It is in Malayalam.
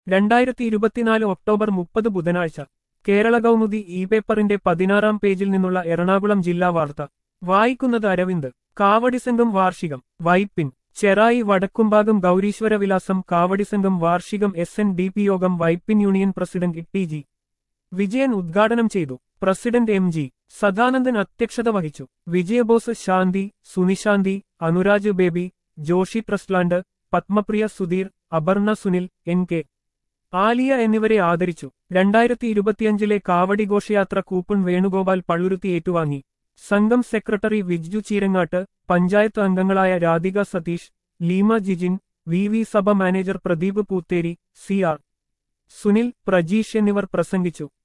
രണ്ടായിരത്തി ഇരുപത്തിനാല് ഒക്ടോബർ മുപ്പത് ബുധനാഴ്ച കേരള കൗമുദി ഇ പേപ്പറിന്റെ പതിനാറാം പേജിൽ നിന്നുള്ള എറണാകുളം ജില്ലാ വാർത്ത വായിക്കുന്നത് അരവിന്ദ് കാവടി സംഘം വാർഷികം വൈപ്പിൻ ചെറായി വടക്കുംഭാഗം ഗൗരീശ്വര വിലാസം കാവടി സംഘം വാർഷികം എസ് എൻ ഡി പി യോഗം Vypin union president T G Vijayan ഉദ്ഘാടനം ചെയ്തു പ്രസിഡന്റ് എം ജി സദാനന്ദൻ അധ്യക്ഷത വഹിച്ചു വിജയബോസ് ശാന്തി സുനിശാന്തി അനുരാജ് ബേബി ജോഷി ട്രസ്ലാൻഡ് പത്മപ്രിയ സുധീർ അപർണ സുനിൽ എൻ കെ ആലിയ എന്നിവരെ ആദരിച്ചു രണ്ടായിരത്തി ഇരുപത്തിയഞ്ചിലെ കാവടി ഘോഷയാത്ര കൂപ്പൺ വേണുഗോപാൽ പള്ളുരുത്തി ഏറ്റുവാങ്ങി സംഘം സെക്രട്ടറി വിജ്ജു ചീരങ്ങാട്ട് പഞ്ചായത്ത് അംഗങ്ങളായ രാധിക സതീഷ് ലീമ ജിജിൻ വി വി സഭ manager Pradeep Poothery C R Sunil Prajeesh എന്നിവർ പ്രസംഗിച്ചു